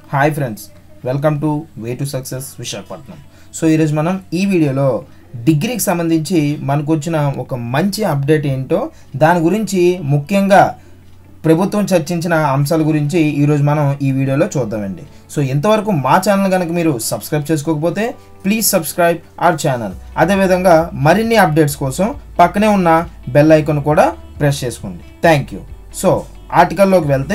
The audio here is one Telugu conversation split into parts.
hi friends welcome to way to success Visakhapatnam so ఈరోజు మనం ఈ వీడియోలో డిగ్రీకి సంబంధించి మనకు వచ్చిన ఒక మంచి అప్డేట్ ఏంటో దాని గురించి ముఖ్యంగా ప్రభుత్వం చర్చించిన అంశాల గురించి ఈరోజు మనం ఈ వీడియోలో చూద్దామండి సో ఇంతవరకు మా ఛానల్ కనుక మీరు సబ్స్క్రైబ్ చేసుకోకపోతే ప్లీజ్ సబ్స్క్రైబ్ అవర్ ఛానల్ అదేవిధంగా మరిన్ని అప్డేట్స్ కోసం పక్కనే ఉన్న బెల్ ఐకాన్ కూడా ప్రెస్ చేసుకోండి థ్యాంక్ యూ సో ఆర్టికల్లోకి వెళ్తే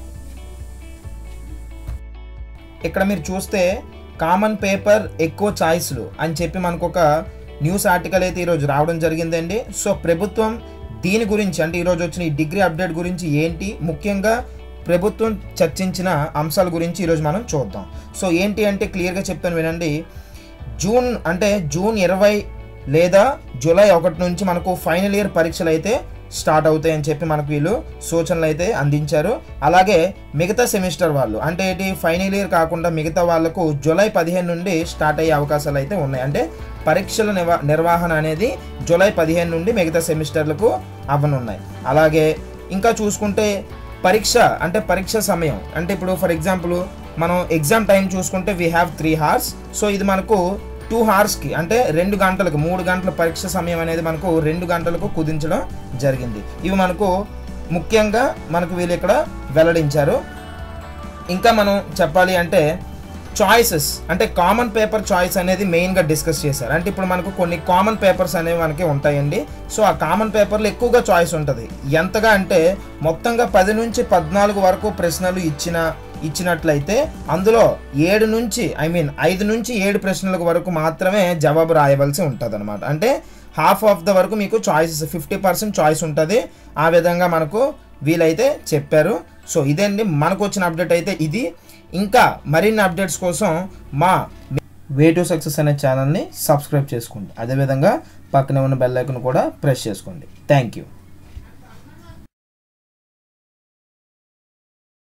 ఇక్కడ మీరు చూస్తే కామన్ పేపర్ ఎక్కువ ఛాయిస్లు అని చెప్పి మనకు ఒక న్యూస్ ఆర్టికల్ అయితే ఈరోజు రావడం జరిగిందండి సో ప్రభుత్వం దీని గురించి అంటే ఈరోజు వచ్చిన ఈ డిగ్రీ అప్డేట్ గురించి ఏంటి ముఖ్యంగా ప్రభుత్వం చర్చించిన అంశాల గురించి ఈరోజు మనం చూద్దాం సో ఏంటి అంటే క్లియర్గా చెప్తాను వినండి జూన్ అంటే జూన్ ఇరవై లేదా జూలై ఒకటి నుంచి మనకు ఫైనల్ ఇయర్ పరీక్షలు అయితే స్టార్ట్ అవుతాయని చెప్పి మనకు వీళ్ళు సూచనలు అయితే అందించారు అలాగే మిగతా సెమిస్టర్ వాళ్ళు అంటే ఏంటి ఫైనల్ ఇయర్ కాకుండా మిగతా వాళ్ళకు జూలై పదిహేను నుండి స్టార్ట్ అయ్యే అవకాశాలు అయితే ఉన్నాయి అంటే పరీక్షల నిర్వా నిర్వహణ అనేది జూలై పదిహేను నుండి మిగతా సెమిస్టర్లకు అవ్వనున్నాయి అలాగే ఇంకా చూసుకుంటే పరీక్ష అంటే పరీక్ష సమయం అంటే ఇప్పుడు ఫర్ ఎగ్జాంపుల్ మనం ఎగ్జామ్ టైం చూసుకుంటే we have three hours so ఇది మనకు టూ హార్స్కి అంటే రెండు గంటలకు మూడు గంటల పరీక్ష సమయం అనేది మనకు రెండు గంటలకు కుదించడం జరిగింది ఇవి మనకు ముఖ్యంగా మనకు వీళ్ళు ఇక్కడ వెల్లడించారు ఇంకా మనం చెప్పాలి అంటే చాయిసెస్ అంటే కామన్ పేపర్ చాయిస్ అనేది మెయిన్గా డిస్కస్ చేశారు అంటే ఇప్పుడు మనకు కొన్ని కామన్ పేపర్స్ అనేవి మనకి ఉంటాయండి సో ఆ కామన్ పేపర్లో ఎక్కువగా చాయిస్ ఉంటుంది ఎంతగా అంటే మొత్తంగా పది నుంచి పద్నాలుగు వరకు ప్రశ్నలు ఇచ్చిన ఇచ్చినట్లయితే అందులో ఏడు నుంచి ఐ మీన్ ఐదు నుంచి ఏడు ప్రశ్నలకు వరకు మాత్రమే జవాబు రాయవలసి ఉంటుంది అనమాట అంటే హాఫ్ ఆఫ్ ద వరకు మీకు చాయిసెస్ ఫిఫ్టీ పర్సెంట్ చాయిస్ ఉంటుంది ఆ విధంగా మనకు వీలైతే చెప్పారు సో ఇదండి మనకు వచ్చిన అప్డేట్ అయితే ఇది ఇంకా మరిన్ని అప్డేట్స్ కోసం మా వే టు సక్సెస్ అనే ఛానల్ని సబ్స్క్రైబ్ చేసుకోండి అదేవిధంగా పక్కనే ఉన్న బెల్ ఐకన్ కూడా ప్రెస్ చేసుకోండి థ్యాంక్ యూ